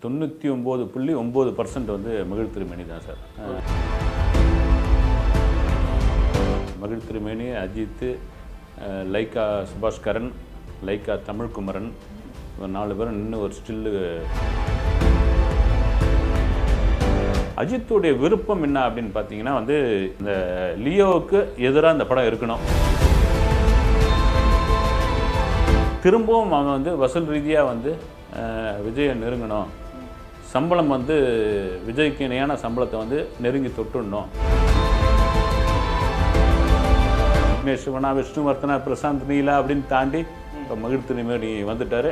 தொண்ணூற்றி ஒம்பது புள்ளி ஒம்பது பர்சன்ட் வந்து மகிழ் திருமேனி தான் சார் மகிழ் திருமேனி அஜித் அஹ், லைக்கா சுபாஷ் கரன் லைக்கா தமிழ்குமரன் இவங்க நாலு பேரும் நின்று ஒரு ஸ்டில்லு அஜித்துடைய விருப்பம் என்ன அப்படின்னு பார்த்தீங்கன்னா வந்து இந்த லியோவுக்கு எதிராக இந்த படம் இருக்கணும் திரும்பவும் அவன் வந்து வசூல் ரீதியாக வந்து அஹ், விஜயை நெருங்கணும் சம்பளம் வந்து விஜய்க்கு இணையான சம்பளத்தை வந்து நெருங்கி தொட்டுடணும் விக்னேஷ் சிவனா விஷ்ணுவர்த்தனா பிரசாந்த் நீலா அப்படின்னு தாண்டி இப்போ மகிழ்த்து நிம்மதி வந்துட்டாரு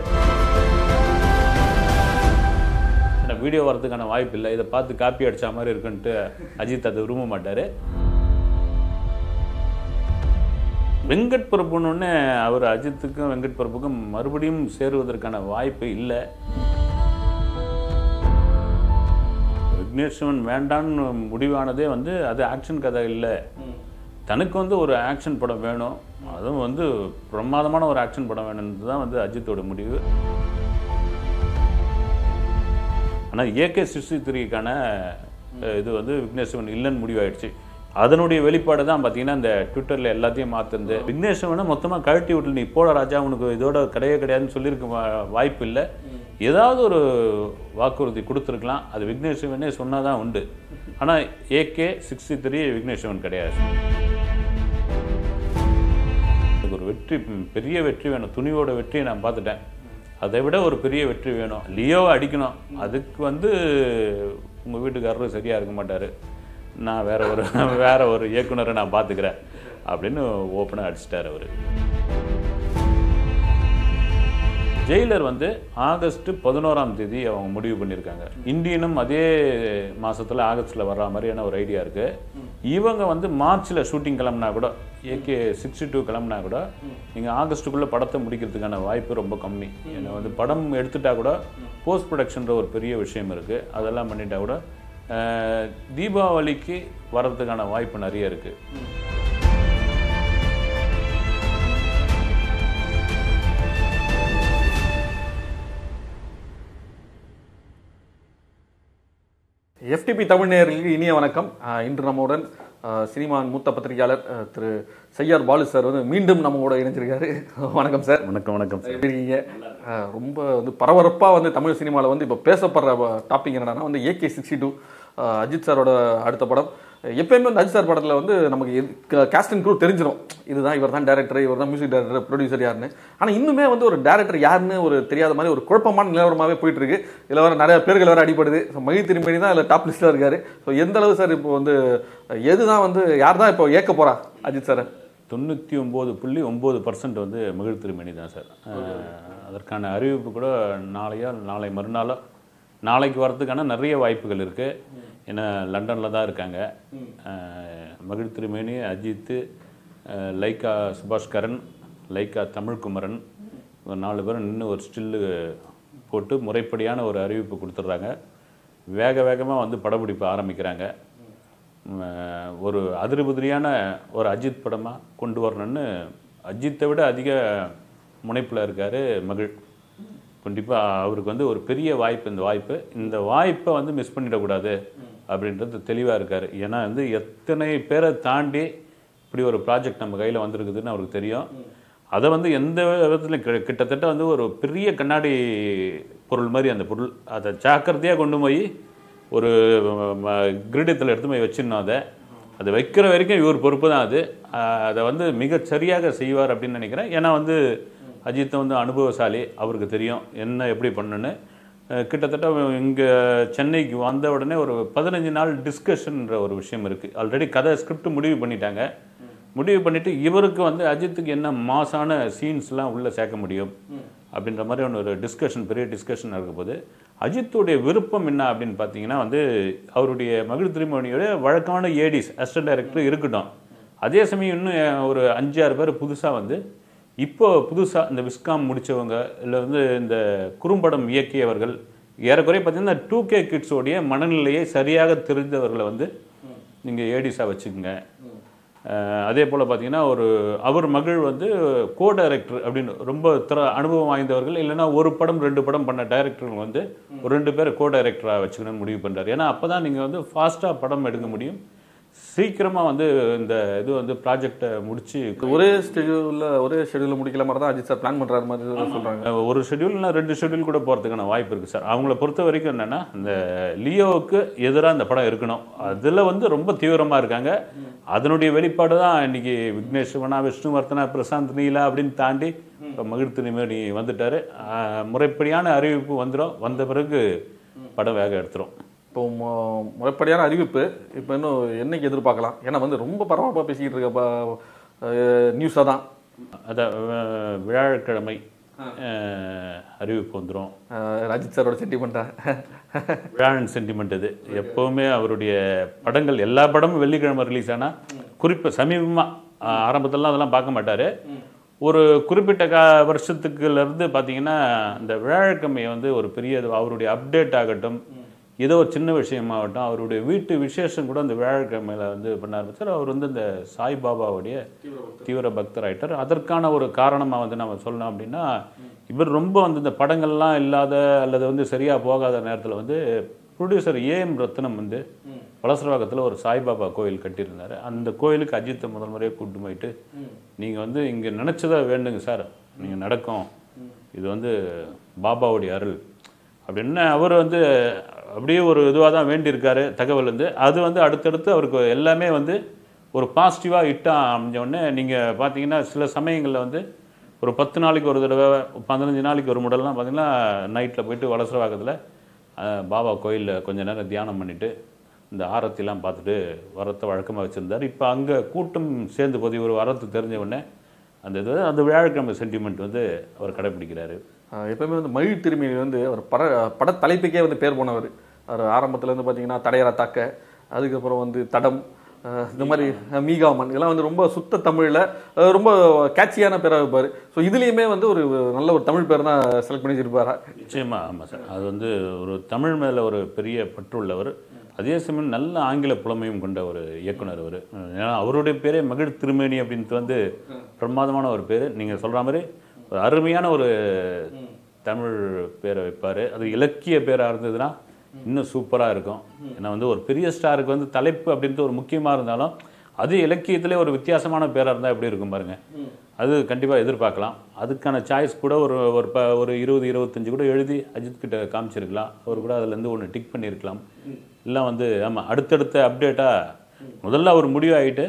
இந்த வீடியோ வரதுக்கான வாய்ப்பு இல்லை இதை பார்த்து காப்பி அடிச்ச மாதிரி இருக்குன்ட்டு அஜித் அதை விரும்ப மாட்டார் வெங்கட் பிரபுன்னு அவர் அஜித்துக்கும் வெங்கட் பிரபுக்கும் மறுபடியும் சேருவதற்கான வாய்ப்பு இல்லை விக்னேஸ்வரன் வேண்டான்னு முடிவானதே வந்து அது ஆக்ஷன் கதை இல்லை தனக்கு வந்து ஒரு ஆக்ஷன் படம் வேணும் அதுவும் வந்து பிரமாதமான ஒரு ஆக்ஷன் படம் வேணும்னு தான் வந்து அஜித்தோட முடிவு ஆனால் ஏகே சிக்ஸ்டி த்ரீக்கான இது வந்து விக்னேஸ்வரன் இல்லைன்னு முடிவாயிடுச்சு அதனுடைய வெளிப்பாடு தான் பார்த்தீங்கன்னா இந்த ட்விட்டரில் எல்லாத்தையும் மாற்றுறது விக்னேஸ்வரனை மொத்தமாக கழட்டி விட்டு நீ போட ராஜா உனக்கு இதோட கிடையவே கிடையாதுன்னு சொல்லியிருக்க வா- வாய்ப்பு இல்லை ஏதாவது ஒரு வாக்குறுதி கொடுத்துருக்கலாம் அது விக்னேஸ்வரனே சொன்னால் தான் உண்டு ஆனால் ஏகே சிக்ஸ்டி த்ரீ விக்னேஸ்வரன் கிடையாது எனக்கு ஒரு வெற்றி ம், பெரிய வெற்றி வேணும் துணிவோட வெற்றியை நான் பார்த்துட்டேன் அதை விட ஒரு பெரிய வெற்றி வேணும் லியோவை அடிக்கணும் அதுக்கு வந்து உங்கள் வீட்டுக்காரரும் சரியாக இருக்க மாட்டார் நான் வேற ஒரு வேற ஒரு இயக்குனரை நான் பார்த்துக்கிறேன் அப்படின்னு ஓப்பனாக அடிச்சிட்டார் அவர் ஜெயிலர் வந்து ஆகஸ்ட் பதினோராம் தேதி அவங்க முடிவு பண்ணியிருக்காங்க இந்தியனும் அதே மாசத்துல ஆகஸ்ட்ல வர்ற மாதிரியான ஒரு ஐடியா இருக்கு இவங்க வந்து மார்ச்ல ஷூட்டிங் கிளம்புனா கூட ஏகே சிக்ஸ்டி டூ கிளம்புனா கூட நீங்க ஆகஸ்ட்டுக்குள்ள படத்தை முடிக்கிறதுக்கான வாய்ப்பு ரொம்ப கம்மி ஏன்னா வந்து படம் எடுத்துட்டா கூட போஸ்ட் ப்ரொடக்ஷன்ற ஒரு பெரிய விஷயம் இருக்கு அதெல்லாம் பண்ணிட்டா கூட அஹ், தீபாவளிக்கு வர்றதுக்கான வாய்ப்பு நிறைய இருக்கு எஃப்டிபி தமிழ் நேயர்களுக்கு இனிய வணக்கம் அஹ் இன்று நம்முடன் அஹ், சினிமாவின் மூத்த பத்திரிகையாளர் அஹ், திரு செய்யார் பாலு சார் வந்து மீண்டும் நம்ம கூட இணைஞ்சிருக்காரு வணக்கம் சார் வணக்கம் வணக்கம் சார் எப்படி இருக்கீங்க அஹ், ரொம்ப வந்து பரபரப்பாக வந்து தமிழ் சினிமாவில் வந்து இப்போ பேசப்படுற டாபிக் என்னன்னா வந்து ஏகே சிக்ஸ்டி டூ அஜித் சாரோட அடுத்த படம் எப்பயுமே வந்து அஜித் சார் படத்தில் வந்து நமக்கு கேஸ்ட் அண்ட் க்ரூ தெரிஞ்சிடும் இதுதான் இவர் தான் டேரக்டர் இவர் தான் மியூசிக் டேரக்டர் ப்ரொடியூசர் யாருன்னு ஆனால் இன்னுமே வந்து ஒரு டேரக்டர் யாருன்னு ஒரு தெரியாத மாதிரி ஒரு குழப்பமான நிலவரமாகவே போயிட்டு இருக்கு இதில் வர நிறைய பேர்கள் வேற அடிப்படுது ஸோ மகி திரும்பி தான் இதில் டாப் லிஸ்ட்டில் இருக்காரு ஸோ எந்த அளவு சார் இப்போ வந்து எதுதான் வந்து யார் தான் இப்போ ஏற்க போறா அஜித் சார் தொண்ணூற்றி ஒம்பது புள்ளி ஒம்பது பர்சன்ட் வந்து மகிழ் திருமணி தான் சார் அஹ், அதற்கான அறிவிப்பு கூட நாளையோ நாளை மறுநாளோ நாளைக்கு வரதுக்கான நிறைய வாய்ப்புகள் இருக்குது ஏன்னா லண்டனில் தான் இருக்காங்க அஹ், மகிழ் திருமேனி அஜித்து அஹ், லைக்கா சுபாஷ் கரன் லைக்கா தமிழ்குமரன் இவங்க நாலு பேரும் நின்று ஒரு ஸ்டில்லு போட்டு முறைப்படியான ஒரு அறிவிப்பு கொடுத்துட்றாங்க வேக வேகமாக வந்து படப்பிடிப்பு ஆரம்பிக்கிறாங்க உம், ஒரு அதிர்புதிரியான ஒரு அஜித் படமாக கொண்டு வரணும்னு அஜித்தை விட அதிக முனைப்பில் இருக்கார் மகிழ் கண்டிப்பாக அவருக்கு வந்து ஒரு பெரிய வாய்ப்பு இந்த வாய்ப்பு இந்த வாய்ப்பை வந்து மிஸ் பண்ணிடக்கூடாது அப்படின்றது தெளிவாக இருக்கார் ஏன்னா வந்து எத்தனை பேரை தாண்டி இப்படி ஒரு ப்ராஜெக்ட் நம்ம கையில் வந்திருக்குதுன்னு அவருக்கு தெரியும் அதை வந்து எந்த விதத்தில் கிட்டத்தட்ட வந்து ஒரு பெரிய கண்ணாடி பொருள் மாதிரி அந்த பொருள் அதை ஜாக்கிரதையாக கொண்டு போய் ஒரு கிரீடத்தில் எடுத்து போய் வச்சிடணும் அதை அது வைக்கிற வரைக்கும் இவர் பொறுப்பு தான் அது ஆஹ் அதை வந்து மிகச் சரியாக செய்வார் அப்படின்னு நினைக்கிறேன் ஏன்னா வந்து அஜித் வந்து அனுபவசாலி அவருக்கு தெரியும் என்ன எப்படி பண்ணணுன்னு அஹ் கிட்டத்தட்ட இங்கே சென்னைக்கு வந்த உடனே ஒரு பதினஞ்சு நாள் டிஸ்கஷன்ன்ற ஒரு விஷயம் இருக்குது ஆல்ரெடி கதை ஸ்கிரிப்ட் முடிவு பண்ணிட்டாங்க முடிவு பண்ணிட்டு இவருக்கு வந்து அஜித்துக்கு என்ன மாசான சீன்ஸ்லாம் உள்ளே சேர்க்க முடியும் அப்படின்ற மாதிரி ஒன்று ஒரு டிஸ்கஷன் பெரிய டிஸ்கஷன் இருக்க போது அஜித்துடைய விருப்பம் என்ன அப்படின்னு பார்த்தீங்கன்னா வந்து அவருடைய மகிழ் திருமணியோட வழக்கமான ஏடிஸ் அசிஸ்டன்ட் டைரக்டர் இருக்கட்டும் அதே சமயம் இன்னும் ஒரு அஞ்சு ஆறு பேர் புதுசாக வந்து இப்போ புதுசாக இந்த விஸ்காம் முடிச்சவங்க இல்லை வந்து இந்த குறும்படம் இயக்கியவர்கள் ஏறக்குறைய பார்த்தீங்கன்னா டூ கே கிட்ஸோடைய மனநிலையை சரியாக தெரிந்தவர்களை வந்து நீங்கள் ஏடிஸாக வச்சுக்கோங்க அஹ் அதே போல் பார்த்தீங்கன்னா ஒரு அவர் மகள் வந்து கோ டைரக்டர் அப்படின்னு ரொம்ப திற அனுபவம் வாய்ந்தவர்கள் இல்லைன்னா ஒரு படம் ரெண்டு படம் பண்ண டைரக்டர்கள் வந்து ஒரு ரெண்டு பேரை கோ டைரக்டராக வச்சுக்கணும்னு முடிவு பண்ணுறாரு ஏன்னா அப்போ தான் நீங்கள் வந்து ஃபாஸ்ட்டாக படம் எடுக்க முடியும் சீக்கிரமாக வந்து இந்த இது வந்து ப்ராஜெக்டை முடிச்சு ஒரே ஸ்கெடியூல்ல ஒரே ஷெடியூல்ல முடிக்கல மாதிரி தான் அஜித் சார் பிளான் பண்றாரு மாதிரி சொல்றாங்க அஹ் ஒரு ஷெட்யூல்னா ரெண்டு ஷெட்யூல் கூட போகிறதுக்கான வாய்ப்பு இருக்குது சார் அவங்கள பொறுத்த வரைக்கும் என்னென்னா இந்த லியோவுக்கு எதிராக இந்த படம் இருக்கணும் அதில் வந்து ரொம்ப தீவிரமாக இருக்காங்க அதனுடைய வெளிப்பாடு தான் இன்னைக்கு விக்னேஷ் சிவனா விஷ்ணுவர்த்தனா பிரசாந்த் நீலா அப்படின்னு தாண்டி இப்போ மகிழ்த்து நிமேடி வந்துட்டாரு அஹ் முறைப்படியான அறிவிப்பு வந்துடும் வந்த பிறகு படம் வேக எடுத்துரும் இப்போ மு- முறைப்படியான அறிவிப்பு இப்போ இன்னும் என்னைக்கு எதிர்பார்க்கலாம் ஏன்னா வந்து ரொம்ப பரபரப்பாக பேசிக்கிட்டு இருக்க நியூஸாக தான் அதான் அஹ் வியாழக்கிழமை அஹ் அறிவிப்பு வந்துடும் அஹ் அஜித் சாரோட சென்டிமெண்ட்டா விழாவின் சென்டிமெண்ட் இது எப்போவுமே அவருடைய படங்கள் எல்லா படமும் வெள்ளிக்கிழமை ரிலீஸ் ஆனால் குறிப்பாக சமீபமாக ஆரம்பத்திலலாம் அதெல்லாம் பார்க்க மாட்டார் ஒரு குறிப்பிட்ட கா வருஷத்துக்குலேருந்து பார்த்தீங்கன்னா இந்த விழாக்கிழமையை வந்து ஒரு பெரிய இது அவருடைய அப்டேட் ஆகட்டும் ஏதோ ஒரு சின்ன விஷயமாகட்டும் அவருடைய வீட்டு விசேஷம் கூட அந்த வியாழக்கிழமையில வந்து பண்ண ஆரம்பிச்சார் அவர் வந்து இந்த சாய்பாபாவுடைய தீவிர பக்தர் ஆயிட்டார் அதற்கான ஒரு காரணமாக வந்து நம்ம சொல்லணும் அப்படின்னா இவர் ரொம்ப வந்து இந்த படங்கள்லாம் இல்லாத அல்லது வந்து சரியா போகாத நேரத்தில் வந்து ப்ரொடியூசர் ஏஎம் ரத்னம் வந்து வளசரவாக்கத்தில் ஒரு சாய்பாபா கோயில் கட்டியிருந்தாரு அந்த கோயிலுக்கு அஜித்தை முதல் முறையாக கூட்டு போயிட்டு நீங்கள் வந்து இங்கே நினச்சதா வேண்டுங்க சார் நீங்கள் நடக்கும் இது வந்து பாபாவுடைய அருள் அப்படின்னு அவர் வந்து அப்படியே ஒரு இதுவாக தான் வேண்டியிருக்காரு தகவல் வந்து அது வந்து அடுத்தடுத்து அவருக்கு எல்லாமே வந்து ஒரு பாசிட்டிவாக இட்டா அமைஞ்சோடனே நீங்கள் பார்த்தீங்கன்னா சில சமயங்களில் வந்து ஒரு பத்து நாளைக்கு ஒரு தடவை பதினஞ்சு நாளைக்கு ஒரு முடலாம் பார்த்தீங்கன்னா நைட்டில் போயிட்டு வளசரவாக்கத்தில் பாபா கோயிலில் கொஞ்ச நேரம் தியானம் பண்ணிட்டு இந்த ஆரத்திலாம் பார்த்துட்டு வரத்தை வழக்கமாக வச்சுருந்தார் இப்போ அங்கே கூட்டம் சேர்ந்து போது ஒரு வரத்து தெரிஞ்ச உடனே அந்த இது அந்த வியாழக்கிழமை சென்டிமெண்ட் வந்து அவர் கடைப்பிடிக்கிறாரு அஹ் எப்பவுமே வந்து மகிழ் திருமணி வந்து அவர் பட பட தலைப்புக்கே வந்து பேர் போனவர் அவர் ஆரம்பத்துல இருந்து பார்த்தீங்கன்னா தடையரா தாக்க அதுக்கப்புறம் வந்து தடம் அஹ் இந்த மாதிரி அஹ் மீகாமன் இதெல்லாம் வந்து ரொம்ப சுத்த தமிழில் ரொம்ப கேட்சியான பேராக இருப்பார் ஸோ இதுலேயுமே வந்து ஒரு நல்ல ஒரு தமிழ் பேர் தான் செலக்ட் பண்ணி வச்சிருப்பாரா நிச்சயமா ஆமாம் சார் அது வந்து ஒரு தமிழ் மேலே ஒரு பெரிய பற்றுள்ளவர் அதே சமயம் நல்ல ஆங்கில புலமையும் கொண்ட ஒரு இயக்குனர் அவர் ஏன்னா அவருடைய பேரே மகிழ் திருமேனி அப்படின்ட்டு வந்து பிரமாதமான ஒரு பேர் நீங்கள் சொல்கிற மாதிரி ஒரு அருமையான ஒரு தமிழ் பேரை வைப்பார் அது இலக்கிய பேராக இருந்ததுன்னா இன்னும் சூப்பராக இருக்கும் ஏன்னா வந்து ஒரு பெரிய ஸ்டாருக்கு வந்து தலைப்பு அப்படின்ட்டு ஒரு முக்கியமாக இருந்தாலும் அது இலக்கியத்திலே ஒரு வித்தியாசமான பேராக இருந்தால் எப்படி இருக்கும் பாருங்க அது கண்டிப்பாக எதிர்பார்க்கலாம் அதுக்கான சாய்ஸ் கூட ஒரு ஒரு ப ஒரு இருபது இருபத்தஞ்சு கூட எழுதி அஜித் கிட்ட காமிச்சிருக்கலாம் அவர் கூட அதுலேருந்து ஒன்று டிக் பண்ணியிருக்கலாம் எல்லாம் வந்து ஆமாம் அடுத்தடுத்த அப்டேட்டாக முதல்ல அவர் முடிவாகிட்டு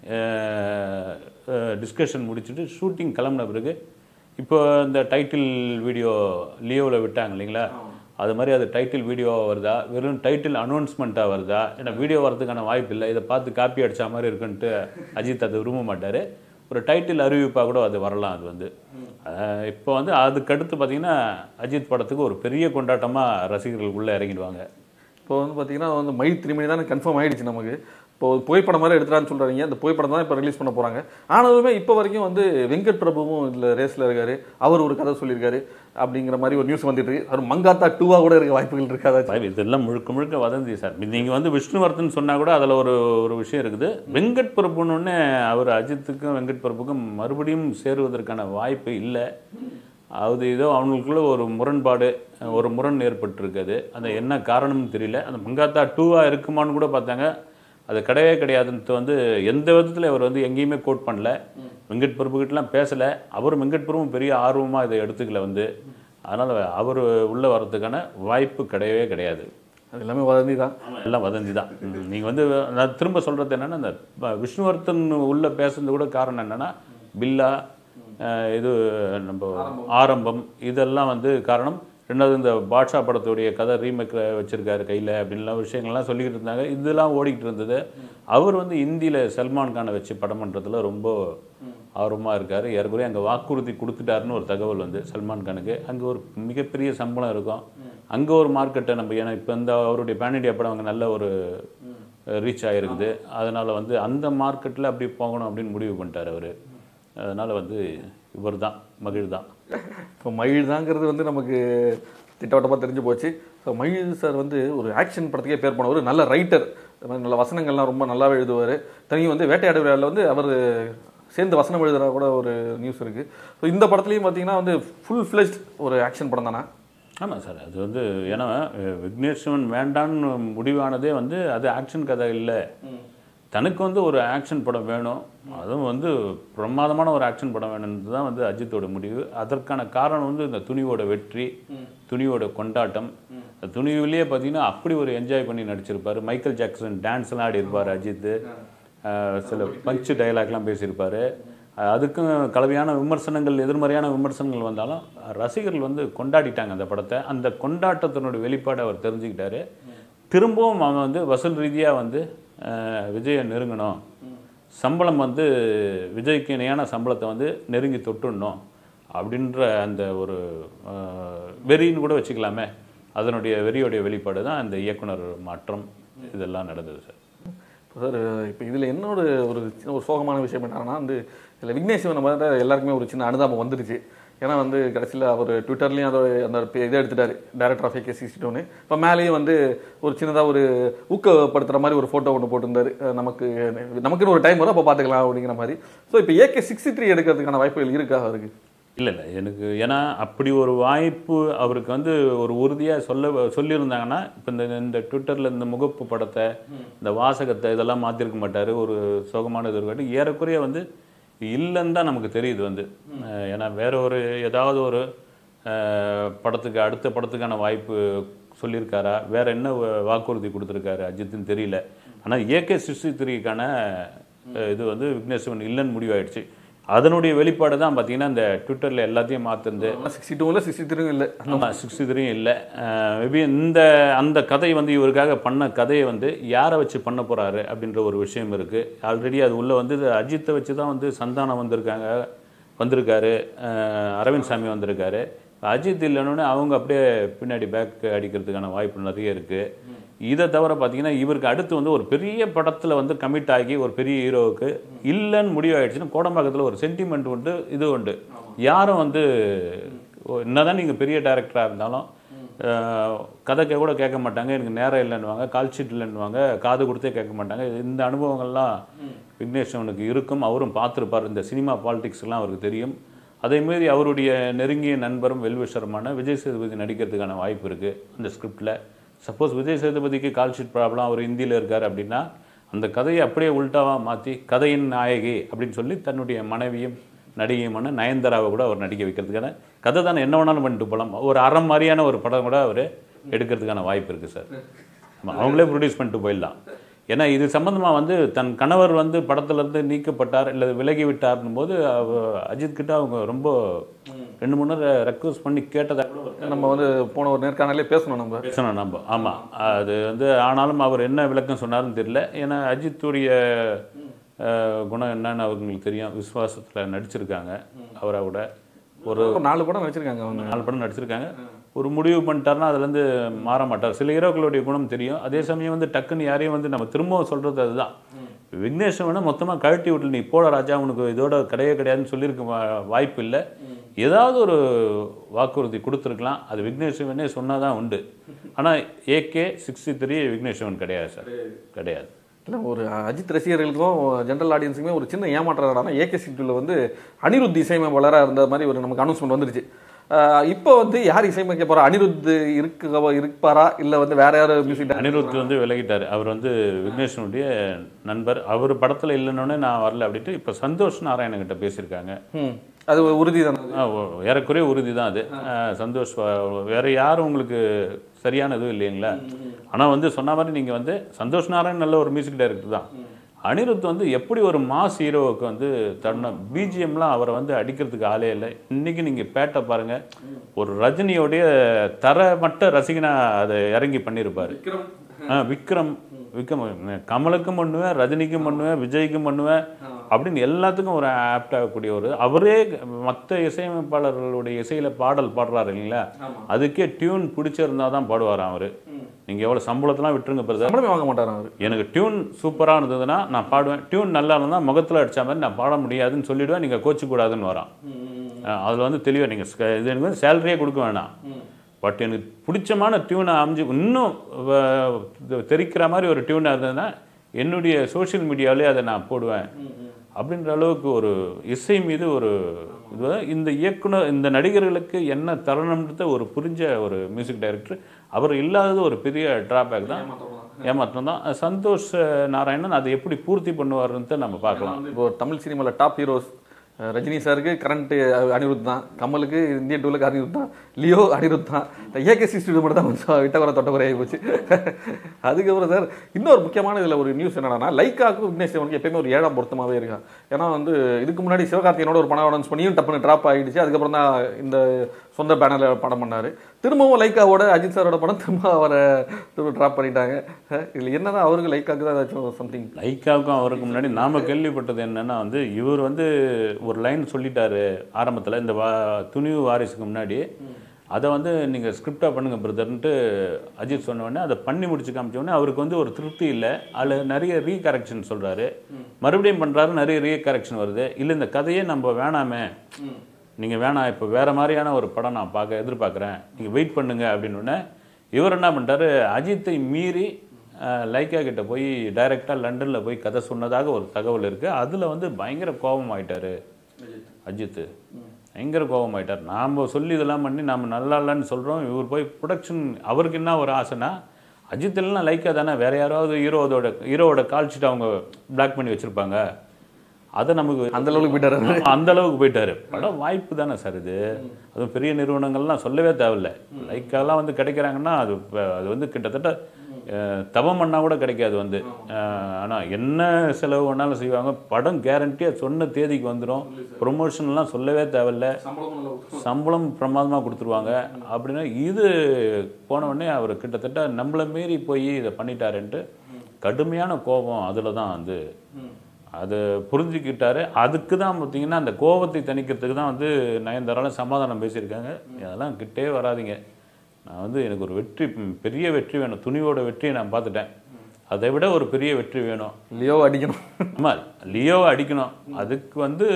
டிஸ்கஷன் முடிச்சுட்டு ஷூட்டிங் கிளம்புன பிறகு இப்போ இந்த டைட்டில் வீடியோ லியோவில் விட்டாங்க இல்லைங்களா அது மாதிரி அது டைட்டில் வீடியோவாக வருதா வெறும் டைட்டில் அனௌன்ஸ்மெண்ட்டாக வருதா ஏன்னா வீடியோ வரதுக்கான வாய்ப்பு இல்லை இதை பார்த்து காப்பி அடிச்ச மாதிரி இருக்குன்ட்டு அஜித் அதை விரும்ப மாட்டார் ஒரு டைட்டில் அறிவிப்பாக கூட அது வரலாம் அது வந்து அஹ் இப்போ வந்து அதுக்கடுத்து பார்த்தீங்கன்னா அஜித் படத்துக்கு ஒரு பெரிய கொண்டாட்டமாக ரசிகர்கள் உள்ளே இறங்கிடுவாங்க இப்போ வந்து பார்த்தீங்கன்னா வந்து மயில் திருமணி தான் கன்ஃபார்ம் ஆயிடுச்சு நமக்கு இப்போ ஒரு புகைப்படம் மாதிரி எடுத்துறான்னு சொல்றாங்க அந்த புகைப்படம் தான் இப்போ ரிலீஸ் பண்ண போறாங்க ஆனாலுமே இப்போ வரைக்கும் வந்து வெங்கட் பிரபுவும் இதில் ரேஸில் இருக்காரு அவர் ஒரு கதை சொல்லியிருக்காரு அப்படிங்கிற மாதிரி ஒரு நியூஸ் வந்துட்டு இருக்கு அவர் மங்காத்தா டூவா கூட இருக்க வாய்ப்புகள் இருக்காதா சார் இதெல்லாம் முழுக்க முழுக்க வதந்தி சார் நீங்கள் வந்து விஷ்ணுவர்தன் சொன்னால் கூட அதில் ஒரு ஒரு விஷயம் இருக்குது வெங்கட் பிரபுன்னு அவர் அஜித்துக்கும் வெங்கட் பிரபுக்கும் மறுபடியும் சேருவதற்கான வாய்ப்பு இல்லை அது ஏதோ அவங்களுக்குள்ள ஒரு முரண்பாடு ஒரு முரண் ஏற்பட்டிருக்குது அந்த என்ன காரணம்னு தெரியல அந்த மங்காத்தா டூவாக இருக்குமான்னு கூட பார்த்தாங்க அது கிடையவே கிடையாதுன்ட்டு வந்து எந்த விதத்தில் அவர் வந்து எங்கேயுமே கோட் பண்ணல வெங்கட் பிரபுக்கிட்டலாம் பேசலை அவர் வெங்கட் பிரபுவும் பெரிய ஆர்வமாக இதை எடுத்துக்கல வந்து அதனால் அவர் உள்ளே வர்றதுக்கான வாய்ப்பு கிடையவே கிடையாது அது எல்லாமே வதந்தி தான் எல்லாம் வதந்தி தான் நீங்கள் வந்து நான் திரும்ப சொல்கிறது என்னென்னா இந்த ப- விஷ்ணுவர்த்தன் உள்ள பேசுறது கூட காரணம் என்னென்னா பில்லா அஹ், இது நம்ம ஆரம்பம் இதெல்லாம் வந்து காரணம் ரெண்டாவது இந்த பாட்ஷா படத்துடைய கதை ரீமேக் வச்சிருக்காரு கையில் அப்படின்லாம் விஷயங்கள்லாம் சொல்லிக்கிட்டு இருந்தாங்க இதெல்லாம் ஓடிக்கிட்டு இருந்தது அவர் வந்து இந்தியில் சல்மான் கானை வச்சு படம் பண்ணுறதுல ரொம்ப ஆர்வமாக இருக்கார் ஏறக்குறைய அங்கே வாக்குறுதி கொடுத்துட்டாருன்னு ஒரு தகவல் வந்து சல்மான் கானுக்கு அங்கே ஒரு மிகப்பெரிய சம்பளம் இருக்கும் அங்கே ஒரு மார்க்கெட்டை நம்ம ஏன்னா இப்போ இந்த அவருடைய பேன் இண்டியா படம் அங்கே நல்ல ஒரு ரீச் ஆகிருக்குது அதனால் வந்து அந்த மார்க்கெட்டில் அப்படி போகணும் அப்படின்னு முடிவு பண்ணிட்டார் அவர் அதனால் வந்து இவர் தான் மகிழ் தான் இப்போ மயில் தாங்கிறது வந்து நமக்கு திட்டவட்டமாக தெரிஞ்சு போச்சு மகிழ் சார் வந்து ஒரு ஆக்ஷன் படத்துக்கே பேர் போனவர் நல்ல ரைட்டர் நல்ல வசனங்கள்லாம் ரொம்ப நல்லாவே எழுதுவார் தனியும் வந்து வேட்டையாடு விழாவில் வந்து அவர் சேர்ந்து வசனம் எழுதுற கூட ஒரு நியூஸ் இருக்குது ஸோ இந்த படத்துலையும் பார்த்தீங்கன்னா வந்து ஃபுல் ஃப்ளெஜ்ட் ஒரு ஆக்ஷன் படம் தானே ஆமாம் சார் அது வந்து ஏன்னா அஹ், விக்னேஸ்வரன் வேண்டான்னு முடிவானதே வந்து அது ஆக்ஷன் கதை இல்லை தனக்கு வந்து ஒரு ஆக்ஷன் படம் வேணும் அதுவும் வந்து பிரமாதமான ஒரு ஆக்ஷன் படம் வேணும்னு தான் வந்து அஜித்தோட முடிவு அதற்கான காரணம் வந்து இந்த துணிவோட வெற்றி துணியோட கொண்டாட்டம் அந்த துணிவிலேயே பார்த்தீங்கன்னா அப்படி ஒரு என்ஜாய் பண்ணி நடிச்சிருப்பாரு மைக்கேல் ஜாக்சன் டான்ஸ்லாம் ஆடி இருப்பார் அஜித் அஹ், சில பஞ்சு டைலாக்லாம் பேசியிருப்பாரு அஹ், அதுக்கும் கலவையான விமர்சனங்கள் எதிர்மறையான விமர்சனங்கள் வந்தாலும் ரசிகர்கள் வந்து கொண்டாடிட்டாங்க அந்த படத்தை அந்த கொண்டாட்டத்தினுடைய வெளிப்பாடு அவர் தெரிஞ்சுக்கிட்டாரு திரும்பவும் அவன் வந்து வசூல் ரீதியாக வந்து அஹ், விஜயை நெருங்கணும் சம்பளம் வந்து விஜய்க்கு இணையான சம்பளத்தை வந்து நெருங்கி தொட்டுடணும் அப்படின்ற அந்த ஒரு அஹ், வெறின்னு கூட வச்சுக்கலாமே அதனுடைய வெறியோடைய வெளிப்பாடு தான் அந்த இயக்குனர் மாற்றம் இதெல்லாம் நடந்தது சார் இப்போ சார் இப்போ இதில் என்னோட ஒரு சின்ன ஒரு சோகமான விஷயம் என்னன்னா வந்து இதில் விக்னேஷ் சிவனை மாதிரி எல்லாருக்குமே ஒரு சின்ன அனுதாபம் வந்துருச்சு ஏன்னா வந்து கடைசியில் அவர் ட்விட்டர்லேயும் அதோட அந்த பே- இதை எடுத்துட்டாரு டேரக்டர் ஆஃப் ஏகே சிக்ஸ்டி டூன்னு இப்போ மேலேயும் வந்து ஒரு சின்னதாக ஒரு ஊக்கப்படுத்துகிற மாதிரி ஒரு ஃபோட்டோ ஒன்று போட்டிருந்தாரு அஹ் நமக்கு நமக்குன்னு ஒரு டைம் வரும் அப்போ பார்த்துக்கலாம் அப்படிங்கிற மாதிரி ஸோ இப்போ ஏகே சிக்ஸ்டி த்ரீ எடுக்கிறதுக்கான வாய்ப்புகள் இருக்கா அவருக்கு இல்லை இல்லை எனக்கு ஏன்னா அப்படி ஒரு வாய்ப்பு அவருக்கு வந்து ஒரு உறுதியாக சொல்ல சொல்லியிருந்தாங்கன்னா இப்போ இந்த இந்த ட்விட்டரில் இந்த முகப்பு படத்தை இந்த வாசகத்தை இதெல்லாம் மாற்றிருக்க மாட்டார் ஒரு சோகமான இது ஏறக்குறைய வந்து இல்லைன்னு தான் நமக்கு தெரியுது வந்து அஹ் ஏன்னா வேற ஒரு ஏதாவது ஒரு அஹ், படத்துக்கு அடுத்த படத்துக்கான வாய்ப்பு சொல்லியிருக்காரா வேற என்ன வ- வாக்குறுதி கொடுத்துருக்காரு அஜித்துன்னு தெரியல ஆனால் ஏகே சிக்ஸ்டி த்ரீக்கான இது வந்து விக்னேஸ்வரன் இல்லைன்னு முடிவாயிடுச்சு அதனுடைய வெளிப்பாடு தான் பார்த்தீங்கன்னா இந்த ட்விட்டரில் எல்லாத்தையும் மாற்றுந்து சிக்ஸ்டி டூவில் சிக்ஸ்டி த்ரீயும் இல்லை ஆமாம் சிக்ஸ்டி த்ரீயும் இல்லை மேபி இந்த அந்த கதை வந்து இவருக்காக பண்ண கதையை வந்து யாரை வச்சு பண்ண போகிறாரு அப்படின்ற ஒரு விஷயம் இருக்குது ஆல்ரெடி அது உள்ளே வந்து இது அஜித்தை வச்சு தான் வந்து சந்தானம் வந்திருக்காங்க வந்திருக்காரு அஹ், அரவிந்த் சாமி வந்திருக்காரு அஜித் இல்லைன்னு அவங்க அப்படியே பின்னாடி பேக் அடிக்கிறதுக்கான வாய்ப்பு நிறைய இருக்குது இதை தவிர பார்த்தீங்கன்னா இவருக்கு அடுத்து வந்து ஒரு பெரிய படத்தில் வந்து கமிட் ஆகி ஒரு பெரிய ஹீரோவுக்கு இல்லைன்னு முடிவாயிடுச்சுன்னா கோடம்பாக்கத்தில் ஒரு சென்டிமெண்ட் உண்டு இது உண்டு யாரும் வந்து ஓ, என்னதான் நீங்கள் பெரிய டைரக்டராக இருந்தாலும் அஹ், கதை கே- கூட கேட்க மாட்டாங்க எனக்கு நேரம் இல்லைன்னுவாங்க கால் ஷீட் இல்லைன்னுவாங்க காது கொடுத்தே கேட்க மாட்டாங்க இந்த அனுபவங்கள்லாம் விக்னேஸ்வனுக்கு இருக்கும் அவரும் பார்த்துருப்பார் இந்த சினிமா பாலிடிக்ஸ்லாம் அவருக்கு தெரியும் அதேமாரி அவருடைய நெருங்கிய நண்பரும் வெல்விஷருமான விஜய் சேதுபதி நடிக்கிறதுக்கான வாய்ப்பு இருக்குது அந்த ஸ்கிரிப்டில் சப்போஸ் விஜய் சேதுபதிக்கு கால் ஷீட் ப்ராப்ளம் அவர் ஹிந்தியில் இருக்கார் அப்படின்னா அந்த கதையை அப்படியே உல்டாவாக மாற்றி கதையின் நாயகி அப்படின்னு சொல்லி தன்னுடைய மனைவியும் நடிகையுமான நயன்தாராவை கூட அவர் நடிக்க வைக்கிறதுக்கான கதை தானே என்ன வேணாலும் பண்ணிட்டு போகலாம் ஒரு அறம் மாதிரியான ஒரு படம் கூட அவர் எடுக்கிறதுக்கான வாய்ப்பு இருக்குது சார் ஆமாம் அவங்களே ப்ரொடியூஸ் பண்ணிட்டு போயிடலாம் ஏன்னா இது சம்பந்தமாக வந்து தன் கணவர் வந்து படத்துலேருந்து நீக்கப்பட்டார் இல்லை விலகி விட்டார்னும் போது அவ அஜித் கிட்ட அவங்க ரொம்ப ரெண்டு மூணு நேரம் ரெக்வஸ்ட் பண்ணி கேட்டதாக கூட ஒரு நம்ம வந்து போன ஒரு நேர்காணலே பேசணும் நம்ம பேசணும் நம்ம ஆமாம் அது வந்து ஆனாலும் அவர் என்ன விளக்கம் சொன்னாருன்னு தெரியல ஏன்னா அஜித்துடைய அஹ், குணம் என்னன்னு அவங்களுக்கு தெரியும் விசுவாசத்தில் நடிச்சிருக்காங்க அவரை விட ஒரு ஒரு நாலு படம் வச்சிருக்காங்க அவங்க நாலு படம் நடிச்சிருக்காங்க ஒரு முடிவு பண்ணிட்டாருன்னா அதுலேருந்து மாற மாட்டார் சில ஹீரோக்களுடைய குணம் தெரியும் அதே சமயம் வந்து டக்குன்னு யாரையும் வந்து நம்ம திரும்பவும் சொல்கிறது அதுதான் விக்னேஸ்வரனை மொத்தமாக கழட்டி விட்டு நீ போட ராஜா உனக்கு இதோட கிடையவே கிடையாதுன்னு சொல்லியிருக்க வா- வாய்ப்பு இல்லை ஏதாவது ஒரு வாக்குறுதி கொடுத்துருக்கலாம் அது விக்னேஸ்வரனே சொன்னால் தான் உண்டு ஆனால் ஏகே சிக்ஸ்டி த்ரீ விக்னேஸ்வரன் கிடையாது சார் கிடையாது இல்லை ஒரு அஜித் ரசிகர்களுக்கும் ஜென்ரல் ஆடியன்ஸுக்குமே ஒரு சின்ன ஏமாற்றம் ஏகே சிட்டியில் வந்து அனிருத் இசையமைப்பாளராக இருந்த மாதிரி ஒரு நமக்கு அனௌன்ஸ்மெண்ட் வந்துருச்சு ஆஹ் இப்போ வந்து யார் இசையமைக்க போறா அனிருத் இருக்க இருப்பாரா இல்லை வந்து வேற யாரும் மியூசிக் அனிருத் வந்து விலகிட்டார் அவர் வந்து விக்னேஸ்வனுடைய நண்பர் அவர் படத்தில் இல்லைன்னொன்னே நான் வரல அப்படின்ட்டு இப்போ சந்தோஷ் நாராயணன் கிட்ட பேசியிருக்காங்க ம் அது உறுதி தானே ஆ, ஓ- ஏறக்குறைய உறுதி தான் அது ஆ, சந்தோஷ் வ- வேற யாரும் உங்களுக்கு சரியான இதுவும் இல்லைங்களா ஆனால் வந்து சொன்ன மாதிரி நீங்கள் வந்து சந்தோஷ் நாராயண் நல்ல ஒரு மியூசிக் டைரக்டர் தான் அனிருத் வந்து எப்படி ஒரு மாஸ் ஹீரோவுக்கு வந்து தருணம் பிஜிஎம்லாம் அவரை வந்து அடிக்கிறதுக்கு ஆளே இல்லை இன்னைக்கு நீங்கள் பேட்டை பாருங்க ஒரு ரஜினியோடைய தரமட்ட ரசிகனா அதை இறங்கி பண்ணியிருப்பாரு ஆ விக்ரம் விக்ரம் கமலுக்கும் பண்ணுவேன் ரஜினிக்கும் பண்ணுவேன் விஜய்க்கும் பண்ணுவேன் அப்படின்னு எல்லாத்துக்கும் ஒரு ஆப்ட் ஆகக்கூடிய ஒரு அவரே மற்ற இசையமைப்பாளர்களுடைய இசையில பாடல் பாடுறாரு இல்லைங்களா அதுக்கே டியூன் பிடிச்சிருந்தா தான் பாடுவாராம் அவரு நீங்க எவ்வளவு சம்பளத்தெல்லாம் விட்டுருங்க பிரதர் சம்பளமே வாங்க மாட்டாரா அவர் எனக்கு டியூன் சூப்பராக இருந்ததுன்னா நான் பாடுவேன் டியூன் நல்லா இருந்தால் முகத்தில் அடிச்ச மாதிரி நான் பாட முடியாதுன்னு சொல்லிடுவேன் நீங்கள் கோச்சிக்கூடாதுன்னு வரான் அதில் வந்து தெளிவாக நீங்கள் இது எனக்கு வந்து சேலரியே கொடுக்க வேணாம் பட் எனக்கு பிடிச்சமான டியூனை அமைஞ்சு இன்னும் வ- இது தெரிக்கிற மாதிரி ஒரு டியூனாக இருந்ததுன்னா என்னுடைய சோஷியல் மீடியாவிலே அதை நான் போடுவேன் அப்படின்ற அளவுக்கு ஒரு இசை மீது ஒரு இது இந்த இயக்குனர் இந்த நடிகர்களுக்கு என்ன தரணுன்றத ஒரு புரிஞ்ச ஒரு மியூசிக் டைரக்டர் அவர் இல்லாதது ஒரு பெரிய டிராபேக் தான் ஏமாற்றம் தான் சந்தோஷ் நாராயணன் அதை எப்படி பூர்த்தி பண்ணுவாருன்னு நம்ம பார்க்கலாம் இப்போ தமிழ் சினிமாவில் டாப் ஹீரோஸ் ரஜினி சாருக்கு கரண்ட் அனிருத் தான் கமலுக்கு இந்தியன் டூலுக்கு அனிருத் தான் லியோ அனிருத் தான் ஏகே சிக்ஸ்டி மட்டும் தான் கொஞ்சம் விட்டகுறை தொட்டகுறை ஆகி போச்சு அதுக்கப்புறம் சார் இன்னொரு முக்கியமான இதில் ஒரு நியூஸ் என்னன்னா லைக்காக்கும் விக்னேஷ் சிவனுக்கு எப்பயுமே ஒரு ஏழாம் பொருத்தமாகவே இருக்கா ஏன்னா வந்து இதுக்கு முன்னாடி சிவகார்த்திகனோட ஒரு படம் அனௌன்ஸ் பண்ணியும் டப்புனு ட்ராப் ஆகிடுச்சு அதுக்கப்புறம் தான் இந்த சொந்த பேனரில் படம் பண்ணாரு திரும்பவும் லைக்காவோட அஜித் சாரோட படம் திரும்ப அவரை திரும்ப ட்ராப் பண்ணிட்டாங்க இதில் என்னதான் அவருக்கு லைக்காக்கு தான் ஏதாச்சும் சம்திங் லைக்காவுக்கும் அவருக்கு முன்னாடி நாம கேள்விப்பட்டது என்னன்னா வந்து இவர் வந்து ஒரு லைன் சொல்லிட்டாரு ஆரம்பத்தில் இந்த வா துணிவு வாரிசுக்கு முன்னாடி அதை வந்து நீங்கள் ஸ்கிரிப்டாக பண்ணுங்க பிரதர்ன்ட்டு அஜித் சொன்ன உடனே அதை பண்ணி முடிச்சு காமிச்ச உடனே அவருக்கு வந்து ஒரு திருப்தி இல்லை அதில் நிறைய ரீகரெக்ஷன் சொல்கிறாரு மறுபடியும் பண்ணுறாரு நிறைய ரீகரெக்ஷன் வருது இல்லை இந்த கதையே நம்ம வேணாமே நீங்கள் வேணாம் இப்போ வேற மாதிரியான ஒரு படம் நான் பார்க்க எதிர்பார்க்குறேன் நீங்கள் வெயிட் பண்ணுங்க அப்படின்னு உடனே இவர் என்ன பண்ணிட்டாரு அஜித்தை மீறி அஹ், லைக்கா கிட்ட போய் டைரெக்டாக லண்டனில் போய் கதை சொன்னதாக ஒரு தகவல் இருக்குது அதில் வந்து பயங்கர கோபம் ஆயிட்டாரு அஜித் பயங்கர கோபம் ஆயிட்டார் நாம் சொல்லி இதெல்லாம் பண்ணி நாம் நல்லா இல்லைன்னு சொல்கிறோம் இவர் போய் ப்ரொடக்ஷன் அவருக்கு என்ன ஒரு ஆசைனா அஜித் இல்லைனா லைக்கா தானே வேற யாராவது ஹீரோவோட ஹீரோவோட கால் ஷீட் அவங்க பிளாக் பண்ணி வச்சுருப்பாங்க அதை நமக்கு அந்த அளவுக்கு போயிட்டாரு ஆமா, அந்த அளவுக்கு போயிட்டாரு படம் வாய்ப்பு தானே சார் இது அதுவும் பெரிய நிறுவனங்கள்லாம் சொல்லவே தேவையில்ல லைக்கெல்லாம் வந்து கிடைக்கிறாங்கன்னா அது இப்ப- அது வந்து கிட்டத்தட்ட அஹ், தவம் பண்ணா கூட கிடைக்காது வந்து அஹ், ஆனா என்ன செலவு வேணாலும் செய்வாங்க படம் கேரண்டியாக சொன்ன தேதிக்கு வந்துடும் ப்ரொமோஷன்லாம் சொல்லவே தேவையில்ல சம்பளம் பிரமாதமாக கொடுத்துருவாங்க அப்படின்னா இது போன உடனே அவர் கிட்டத்தட்ட நம்மளை மீறி போய் இதை பண்ணிட்டாருன்ட்டு கடுமையான கோபம் அதில் தான் வந்து அது புரிஞ்சுக்கிட்டாரு அதுக்கு தான் பார்த்தீங்கன்னா அந்த கோபத்தை தணிக்கிறதுக்கு தான் வந்து நயன்தாரால சமாதானம் பேசியிருக்காங்க அதெல்லாம் கிட்டே வராதீங்க நான் வந்து எனக்கு ஒரு வெற்றி ம், பெரிய வெற்றி வேணும் துணிவோட வெற்றியை நான் பார்த்துட்டேன் அதை விட ஒரு பெரிய வெற்றி வேணும் லியோ அடிக்கணும் ஆமா லியோவை அடிக்கணும் அதுக்கு வந்து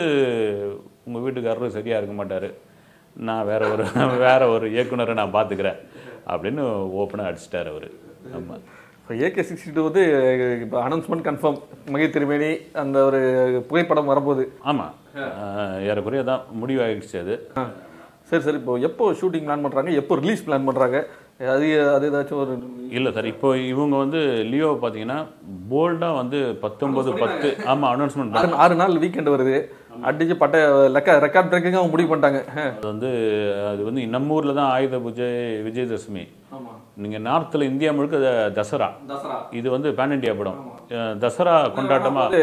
உங்கள் வீட்டுக்காரரும் சரியாக இருக்க மாட்டார் நான் வேற ஒரு வேற ஒரு இயக்குனரை நான் பார்த்துக்கிறேன் அப்படின்னு ஓப்பனாக அடிச்சிட்டார் அவர் ஆமாம் இப்போ ஏகே சிக்ஸ்டி டூ வந்து இப்போ அனௌன்ஸ்மெண்ட் கன்ஃபார்ம் மகிழ் திருமேனி அந்த ஒரு புகைப்படம் வரப்போகுது ஆமாம் ஏறக்குறைய தான் முடிவாயிடுச்சு அது ஆ. சரி சரி இப்போ எப்போ ஷூட்டிங் பிளான் பண்ணுறாங்க எப்போ ரிலீஸ் பிளான் பண்ணுறாங்க அது அது ஏதாச்சும் ஒரு இல்லை சார் இப்போ இவங்க வந்து லியோ பார்த்தீங்கன்னா போல்டாக வந்து பத்தொன்பது பத்து ஆமாம் அனௌன்ஸ்மெண்ட் ஆறு ஆறு நாள் வீக்கெண்ட் வருது அடிச்சு பட்ட லெக்க ரெக்கார்ட் பிரேக்கிங் அவங்க முடிவு பண்ணிட்டாங்க அது வந்து அது வந்து நம்ம ஊரில் தான் ஆயுத பூஜை விஜயதசமி நீங்கள் நார்த்தில் இந்தியா முழுக்க த- தசரா இது வந்து பேன் இண்டியா படம் அஹ் தசரா கொண்டாட்டமாக வந்து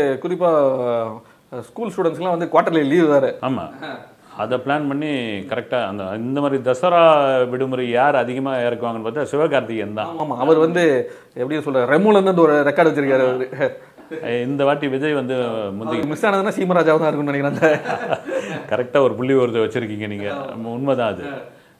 குறிப்பாக ஸ்கூல் ஸ்டூடெண்ட்ஸ்லாம் வந்து குவார்டர்லி லீவ் வேறு ஆமாம் அதை பிளான் பண்ணி கரெக்டாக அந்த இந்த மாதிரி தசரா விடுமுறை யார் அதிகமாக இறக்குவாங்கன்னு பார்த்தா சிவகார்த்திகேயன் தான் ஆமாம் அவர் வந்து எப்படி சொல்ற ரெமோலேருந்து ஒரு ரெக்கார்ட் வச்சிருக்காரு அவர் அஹ் இந்த வாட்டி விஜய் வந்து முந்தி மிஸ் ஆனதுன்னா சீமராஜாவும் தான் இருக்கும்னு நினைக்கிறேன் கரெக்டாக ஒரு புள்ளி ஒருத்தர் வச்சுருக்கீங்க நீங்கள் உண்மைதான் அது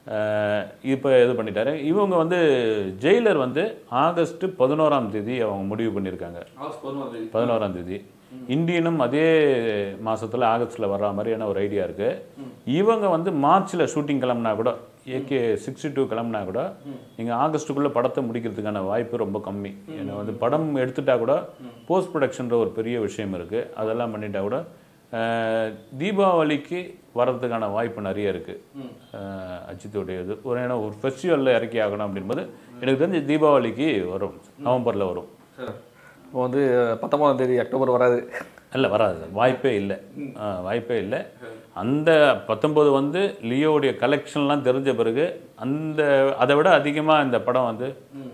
இப்போ இது பண்ணிட்டாரு இவங்க வந்து ஜெயிலர் வந்து ஆகஸ்ட் பதினோராம் தேதி அவங்க முடிவு பண்ணியிருக்காங்க பதினோராம் தேதி இந்தியனும் அதே மாசத்துல ஆகஸ்ட்ல வர்ற மாதிரியான ஒரு ஐடியா இருக்கு இவங்க வந்து மார்ச்ல ஷூட்டிங் கிளம்புனா கூட ஏகே சிக்ஸ்டி டூ கிளம்புனா கூட நீங்க ஆகஸ்ட்டுக்குள்ள படத்தை முடிக்கிறதுக்கான வாய்ப்பு ரொம்ப கம்மி ஏன்னா வந்து படம் எடுத்துட்டா கூட போஸ்ட் ப்ரொடக்ஷன்ற ஒரு பெரிய விஷயம் இருக்கு அதெல்லாம் பண்ணிட்டா கூட அஹ், தீபாவளிக்கு வர்றதுக்கான வாய்ப்பு நிறைய இருக்கு அஹ், அஜித்துடைய இது ஒரு ஏன்னா ஒரு ஃபெஸ்டிவலில் இறக்கி ஆகணும் அப்படின்போது எனக்கு தெரிஞ்சு தீபாவளிக்கு வரும் நவம்பரில் வரும் இப்போ வந்து பத்தொன்பதாம் தேதி அக்டோபர் வராது இல்லை வராது வாய்ப்பே இல்லை ஆ, வாய்ப்பே இல்லை அந்த பத்தொம்போது வந்து லியோவுடைய கலெக்ஷன்லாம் தெரிஞ்ச பிறகு அந்த அதை விட அதிகமாக இந்த படம் வந்து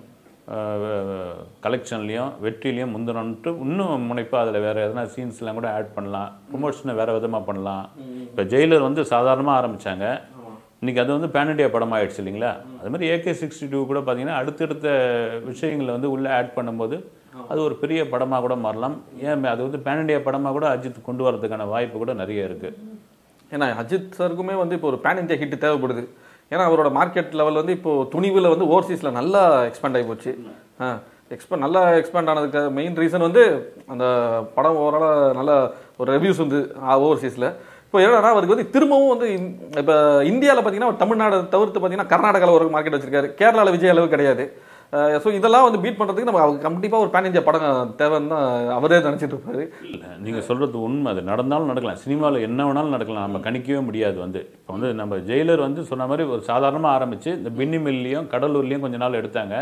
கலெக்ஷன்லேயும் வெற்றிலையும் முந்தணுன்ட்டு இன்னும் முனைப்பாக அதில் வேறு எதனா சீன்ஸ்லாம் கூட ஆட் பண்ணலாம் ப்ரொமோஷனை வேறு விதமாக பண்ணலாம் இப்போ ஜெயிலர் வந்து சாதாரணமாக ஆரம்பித்தாங்க இன்னைக்கு அது வந்து பேன் இண்டியா படம் ஆயிடுச்சு இல்லைங்களா அது மாதிரி ஏகே சிக்ஸ்டி டூ கூட பார்த்தீங்கன்னா அடுத்தடுத்த விஷயங்களை வந்து உள்ளே ஆட் பண்ணும்போது அது ஒரு பெரிய படமாக கூட மாறலாம் ஏன் அது வந்து பேன் இண்டியா படமாக கூட அஜித் கொண்டு வரதுக்கான வாய்ப்பு கூட நிறைய இருக்குது ஏன்னா அஜித் சாருக்குமே வந்து இப்போ ஒரு பேன் இந்தியா ஹிட் தேவைப்படுது ஏன்னா அவரோட மார்க்கெட் லெவல் வந்து இப்போ துணிவில் வந்து ஓவர்சீஸில் நல்லா எக்ஸ்பேண்ட் ஆகி போச்சு ஆ எக்ஸ்பேண்ட் நல்லா எக்ஸ்பேண்ட் ஆனதுக்கு மெயின் ரீசன் வந்து அந்த படம் ஓவராலாக நல்ல ஒரு ரிவ்யூஸ் வந்து ஓவர்சீஸில் இப்போ என்னன்னா அவருக்கு வந்து திரும்பவும் வந்து இந்த- இப்போ இந்தியாவில் பார்த்தீங்கன்னா தமிழ்நாடு தவிர்த்து பார்த்தீங்கன்னா கர்நாடகாவில் ஒரு மார்க்கெட் வச்சிருக்காரு கேரளாவில் விஜய் அளவு கிடையாது ஸோ இதெல்லாம் வந்து பீட் பண்ணுறதுக்கு நம்ம அவங்க கண்டிப்பாக ஒரு பேன் இந்தியா படம் தேவைன்னு தான் அவரே நினச்சிட்டு இருப்பாரு இல்லை நீங்கள் சொல்கிறது உண்மை அது நடந்தாலும் நடக்கலாம் சினிமாவில் என்ன வேணாலும் நடக்கலாம் நம்ம கணிக்கவே முடியாது வந்து இப்போ வந்து நம்ம ஜெயிலர் வந்து சொன்ன மாதிரி ஒரு சாதாரணமாக ஆரம்பித்து இந்த பின்னி மில்லையும் கடலூர்லேயும் கொஞ்ச நாள் எடுத்தாங்க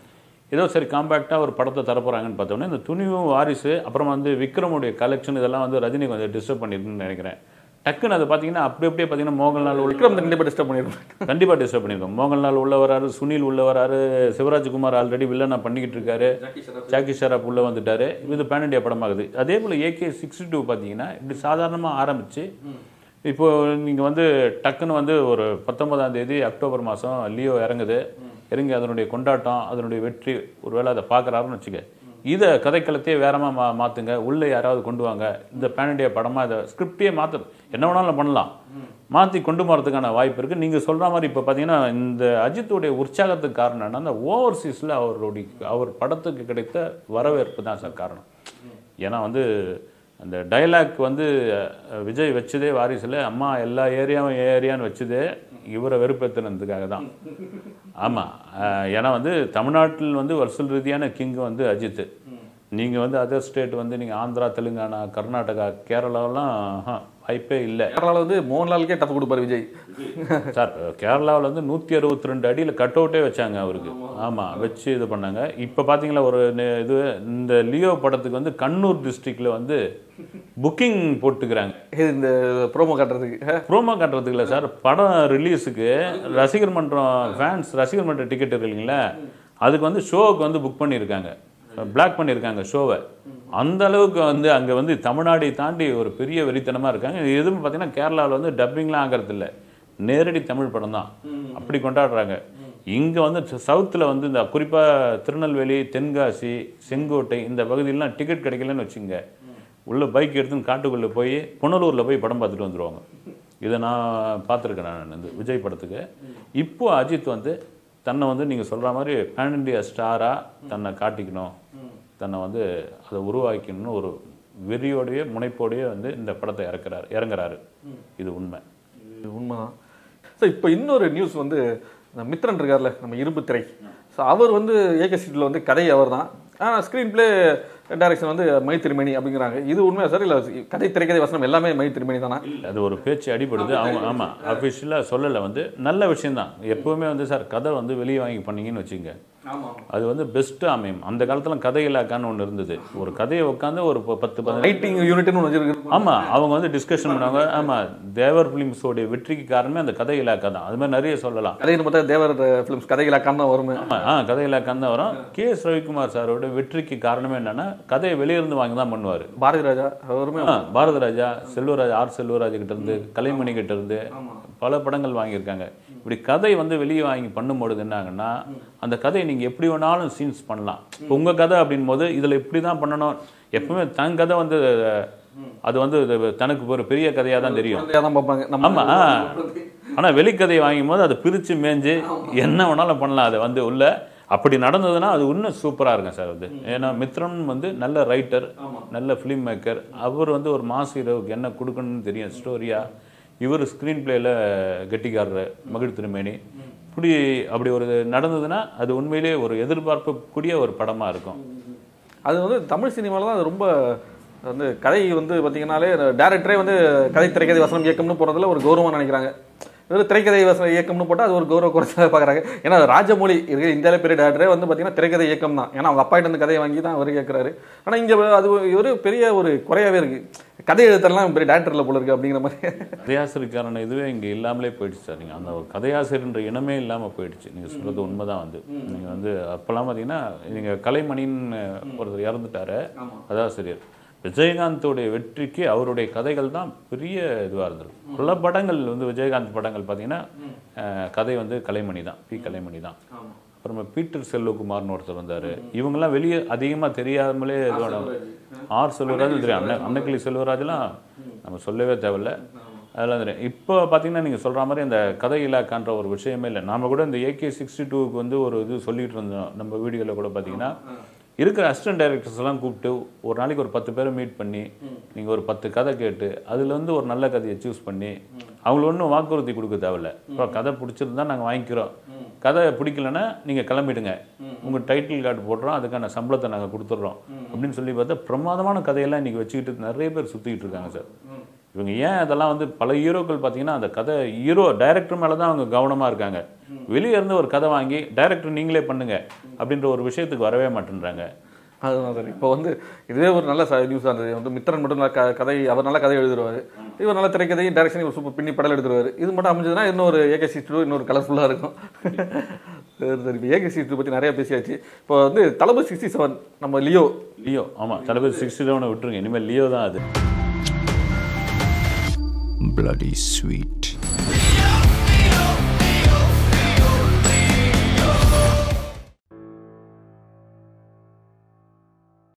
ஏதோ சரி காம்பேக்டாக ஒரு படத்தை தரப்போகிறாங்கன்னு பார்த்தோன்னே இந்த துணிவும் வாரிசு அப்புறம் வந்து விக்ரமுடைய கலெக்ஷன் இதெல்லாம் வந்து ரஜினி கொஞ்சம் டிஸ்டர்ப் பண்ணிருக்குன்னு நினைக்கிறேன் டக்குன்னு அது பார்த்தீங்கன்னா அப்படி அப்படியே பார்த்தீங்கன்னா மோகன்லால் உள்ள விக்ரம் கண்டிப்பாக டிஸ்டர்ப் பண்ணிடுவாங்க கண்டிப்பாக டிஸ்டர்ப் பண்ணியிருக்கோம் மோகன்லால் உள்ள வராரு சுனில் உள்ள வராரு சிவராஜ்குமார் ஆல்ரெடி வில்லனா பண்ணிக்கிட்டு இருக்காரு ஜாக்கி ஷராப் உள்ள வந்துட்டாரு இது பேன் இண்டியா படமாகுது அதே போல் ஏகே சிக்ஸ்டி டூ பார்த்தீங்கன்னா இப்படி சாதாரணமாக ஆரம்பிச்சு இப்போ நீங்கள் வந்து டக்குன்னு வந்து ஒரு பத்தொன்பதாம் தேதி அக்டோபர் மாதம் லியோ இறங்குது இறங்கி அதனுடைய கொண்டாட்டம் அதனுடைய வெற்றி ஒருவேளை அதை பார்க்குறாருன்னு வச்சுக்க இதை கதைக்களத்தையே வேறமா மா மாற்றுங்க உள்ளே யாராவது கொண்டு வாங்க இந்த பேன் இண்டியா படமாக இதை ஸ்கிரிப்டையே மாற்று என்ன வேணாலும் பண்ணலாம் மாற்றி கொண்டு போகிறதுக்கான வாய்ப்பு இருக்குது நீங்கள் சொல்கிற மாதிரி இப்போ பார்த்தீங்கன்னா இந்த அஜித்துடைய உற்சாகத்துக்கு காரணம் என்னன்னா அந்த ஓவர்சீஸில் அவருடைய அவர் படத்துக்கு கிடைத்த வரவேற்பு தான் சார் காரணம் ஏன்னா வந்து அந்த டைலாக் வந்து அஹ், விஜய் வச்சதே வாரிசில் அம்மா எல்லா ஏரியாவும் ஏரியான்னு வச்சதே இவரை வெறுப்பேற்றினதுக்காக தான் ஆமாம் ஏன்னா வந்து தமிழ்நாட்டில் வந்து வருஷல் ரீதியான கிங் வந்து அஜித் நீங்கள் வந்து அதர் ஸ்டேட் வந்து நீங்கள் ஆந்திரா தெலுங்கானா கர்நாடகா கேரளாவெல்லாம் ஆஹா, வாய்ப்பே இல்லை கேரளாவில் வந்து மோகன்லாலுக்கே டஃப் கொடுப்பாரு விஜய் சார் கேரளாவில் வந்து நூற்றி அறுபத்தி ரெண்டு அடியில் கட் அவுட்டே வச்சாங்க அவருக்கு ஆமாம் வச்சு இது பண்ணாங்க இப்போ பார்த்தீங்களா ஒரு நெ- இது இந்த லியோ படத்துக்கு வந்து கண்ணூர் டிஸ்ட்ரிக்டில் வந்து புக்கிங் போட்டுக்கிறாங்க இது இந்த ப்ரோமோ காட்டுறதுக்கு ப்ரோமோ காட்டுறதுக்கு இல்லை சார் படம் ரிலீஸுக்கு ரசிகர் மன்றம் ஃபேன்ஸ் ரசிகர் மன்ற டிக்கெட் இருக்கு இல்லைங்களா அதுக்கு வந்து ஷோவுக்கு வந்து புக் பண்ணியிருக்காங்க பிளாக் பண்ணியிருக்காங்க ஷோவை அந்த அளவுக்கு வந்து அங்கே வந்து தமிழ்நாடை தாண்டி ஒரு பெரிய வெறித்தனமாக இருக்காங்க இது எதுவும் பார்த்தீங்கன்னா கேரளாவில் வந்து டப்பிங்லாம் ஆகிறது இல்லை நேரடி தமிழ் படம் தான் அப்படி கொண்டாடுறாங்க இங்கே வந்து சவுத்தில் வந்து இந்த குறிப்பாக திருநெல்வேலி தென்காசி செங்கோட்டை இந்த பகுதியிலலாம் டிக்கெட் கிடைக்கலன்னு வச்சுங்க உள்ள பைக் எடுத்துன்னு காட்டுக்குள்ளே போய் புனலூரில் போய் படம் பார்த்துட்டு வந்துடுவாங்க இதை நான் பார்த்துருக்கேன் நான் இந்த விஜய் படத்துக்கு இப்போ அஜித் வந்து தன்னை வந்து நீங்கள் சொல்கிற மாதிரி பேன் இண்டியா ஸ்டாராக தன்னை காட்டிக்கணும் தன்னை வந்து அதை உருவாக்கணும்னு ஒரு வெறியோடையே முனைப்போடையே வந்து இந்த படத்தை இறக்குறாரு இறங்குறாரு இது உண்மை இது உண்மைதான் சார் இப்போ இன்னொரு நியூஸ் வந்து இந்த மித்ரன் இருக்கார்ல நம்ம இரும்பு திரை ஸோ அவர் வந்து ஏகே சீட்டில் வந்து கதை அவர் தான் ஆனால் ஸ்க்ரீன் பிளே டைரக்ஷன் வந்து மை திருமணி அப்படிங்கிறாங்க இது உண்மையா சார் இல்லை கதை திரைக்கதை வசனம் எல்லாமே மை திருமணி தானா அது ஒரு பேச்சு அடிபடுது அவங்க ஆமாம் அஃபிஷியலாக சொல்லலை வந்து நல்ல விஷயம்தான் எப்பவுமே வந்து சார் கதை வந்து வெளியே வாங்கி பண்ணீங்கன்னு வச்சுங்க அது வந்து பெஸ்ட்டு அமையும் அந்த காலத்தில் கதை இலாக்கான்னு ஒன்று இருந்தது ஒரு கதையை உட்காந்து ஒரு ப- பத்து பதினஞ்சு ரைட்டிங் யூனிட்னு ஒன்று வச்சிருக்கு ஆமாம் அவங்க வந்து டிஸ்கஷன் பண்ணுவாங்க ஆமாம் தேவர் ஃபிலிம்ஸோடைய வெற்றிக்கு காரணமே அந்த கதை இலாக்கா தான் அது மாதிரி நிறைய சொல்லலாம் கதைன்னு பார்த்தா தேவர் ஃபிலிம்ஸ் கதை இலக்காம் தான் வருமே ஆமா, ஆ கதை இலாக்கான் தான் வரும் கே எஸ் ரவிக்குமார் சாரோட வெற்றிக்கு காரணமே என்னன்னா கதையை வெளியிருந்து வாங்கி தான் பண்ணுவார் பாரதி ராஜா அவருமே ஆ, பாரத ராஜா செல்வராஜ் ஆர் செல்வராஜ் கிட்ட இருந்து கலைமணி கிட்ட இருந்து பல படங்கள் வாங்கியிருக்காங்க இப்படி கதை வந்து வெளியே வாங்கி பண்ணும்பொழுது என்ன ஆகுன்னா அந்த கதையை நீங்க எப்படி வேணாலும் சீன்ஸ் பண்ணலாம் இப்போ உங்க கதை அப்படின் போது இதுல இப்படி தான் பண்ணணும் எப்பவுமே தன் கதை வந்து அது வந்து இது தனக்கு ஒரு பெரிய கதையா தான் தெரியும் கதையாக தான் பார்ப்பாங்க நம்ம ஆமா ஆ. ஆனா வெளிக்கதையை வாங்கும் போது அதை பிரிச்சு மேஞ்சு என்ன வேணாலும் பண்ணலாம் அதை வந்து உள்ள அப்படி நடந்ததுன்னா அது இன்னும் சூப்பரா இருக்கும் சார் அது ஏன்னா மித்ரன் வந்து நல்ல ரைட்டர் நல்ல ஃபிலிம் மேக்கர் அவர் வந்து ஒரு மாஸ் ஹீரோவுக்கு என்ன கொடுக்கணும்னு தெரியும் ஸ்டோரியா இவர் ஸ்க்ரீன் பிளேல கெட்டிக்காரர் மகிழ் திருமேனி இப்படி அப்படி ஒரு நடந்ததுன்னா அது உண்மையிலேயே ஒரு எதிர்பார்க்கக்கூடிய ஒரு படமா இருக்கும் அது வந்து தமிழ் சினிமாவில் தான் அது ரொம்ப வந்து கதை வந்து பார்த்தீங்கன்னாலே டேரக்டரே வந்து கதை திரைக்கதை வசனம் இயக்கம்னு போகிறதுல ஒரு கௌரவம் நினைக்கிறாங்க வெறும் திரைக்கதை வசனம் இயக்கம்னு போட்டால் அது ஒரு கௌரவ குறைச்சலாக பார்க்குறாங்க ஏன்னா ராஜமௌழி இருக்கிற இந்தியாவிலே பெரிய டேரக்டரே வந்து பார்த்தீங்கன்னா திரைக்கதை இயக்கம் தான் ஏன்னா அவங்க அப்பாயிட்ட வந்து கதையை வாங்கி தான் அவர் கேட்குறாரு ஆனால் இங்கே அது ஒரு பெரிய ஒரு குறையாவே இருக்கு கதை எழுத்தெல்லாம் பெரிய டேரக்டரில் போல இருக்கு அப்படிங்கிற மாதிரி கதையாசிரியருக்கான இதுவே இங்கே இல்லாமலே போயிடுச்சு சார் நீங்கள் அந்த ஒரு கதையாசிரியர்ன்ற இனமே இல்லாமல் போயிடுச்சு நீங்கள் சொல்கிறது உண்மைதான் வந்து நீங்கள் வந்து அப்போல்லாம் பார்த்தீங்கன்னா நீங்கள் கலைமணின்னு ஒருத்தர் இறந்துட்டாரு கதாசிரியர் விஜயகாந்தோடைய வெற்றிக்கு அவருடைய கதைகள் தான் பெரிய இதுவாக இருந்தது பல படங்கள் வந்து விஜயகாந்த் படங்கள் பார்த்தீங்கன்னா அஹ், கதை வந்து கலைமணி தான் பி கலைமணி தான் அப்புறமா பீட்டர் செல்வகுமார்னு ஒருத்தர் வந்தார் இவங்கெல்லாம் வெளியே அதிகமாக தெரியாமலே இதுவான ஆர் செல்வராஜ் தெரியும் அன்ன அன்னக்கிளி செல்வராஜ்லாம் நம்ம சொல்லவே தேவையில்ல அதெல்லாம் தெரியும் இப்போ பார்த்தீங்கன்னா நீங்கள் சொல்கிற மாதிரி அந்த கதை இலாக்கான்ற ஒரு விஷயமே இல்லை நாம கூட இந்த ஏகே சிக்ஸ்டி டூக்கு வந்து ஒரு இது சொல்லிட்டு இருந்தோம் நம்ம வீடியோவில் கூட பார்த்தீங்கன்னா இருக்கிற அசிஸ்டன்ட் டைரக்டர்ஸ் எல்லாம் கூப்பிட்டு ஒரு நாளைக்கு ஒரு பத்து பேரை மீட் பண்ணி நீங்கள் ஒரு பத்து கதை கேட்டு அதுல இருந்து ஒரு நல்ல கதையை சூஸ் பண்ணி அவங்களுக்கு ஒன்றும் வாக்குறுதி கொடுக்க தேவையில்ல இப்போ கதை பிடிச்சிருந்தா நாங்கள் வாங்கிக்கிறோம் கதை பிடிக்கலன்னா நீங்கள் கிளம்பிடுங்க உங்கள் டைட்டில் கார்டு போடுறோம் அதுக்கான சம்பளத்தை நாங்கள் கொடுத்துட்றோம் அப்படின்னு சொல்லி பார்த்தா பிரமாதமான கதையெல்லாம் இன்றைக்கி வச்சுக்கிட்டு நிறைய பேர் சுற்றிக்கிட்டு இருக்காங்க சார் இவங்க ஏன் அதெல்லாம் வந்து பல ஹீரோக்கள் பார்த்தீங்கன்னா அந்த கதை ஹீரோ டைரக்டர் மேலே தான் அவங்க கவனமாக இருக்காங்க வெளியே இருந்து ஒரு கதை வாங்கி டைரக்டர் நீங்களே பண்ணுங்க அப்படின்ற ஒரு விஷயத்துக்கு வரவே மாட்டேன்றாங்க அதுதான் சார் இப்போ வந்து இதுவே ஒரு நல்ல நியூஸாக இருந்தது வந்து மித்திரன் மட்டும் நல்ல க- கதை அவர் நல்ல கதை எழுதுருவார் இவர் நல்ல திரைக்கதையும் டைரக்ஷன் ஒரு சூப்பர் பின்னி படம் எடுத்துருவார் இது மட்டும் அமைஞ்சதுன்னா இன்னொரு ஏகே சிஸ்டர் இன்னொரு கலர்ஃபுல்லாக இருக்கும் சரி சரி இப்போ ஏகே சிஸ்டர் பற்றி நிறைய பேசியாச்சு இப்போ வந்து தளபதி சிக்ஸ்டி செவன் நம்ம லியோ லியோ ஆமாம் தளபதி சிக்ஸ்டி செவனை விட்டுருங்க இனிமேல் லியோ தான் அது bloody sweet.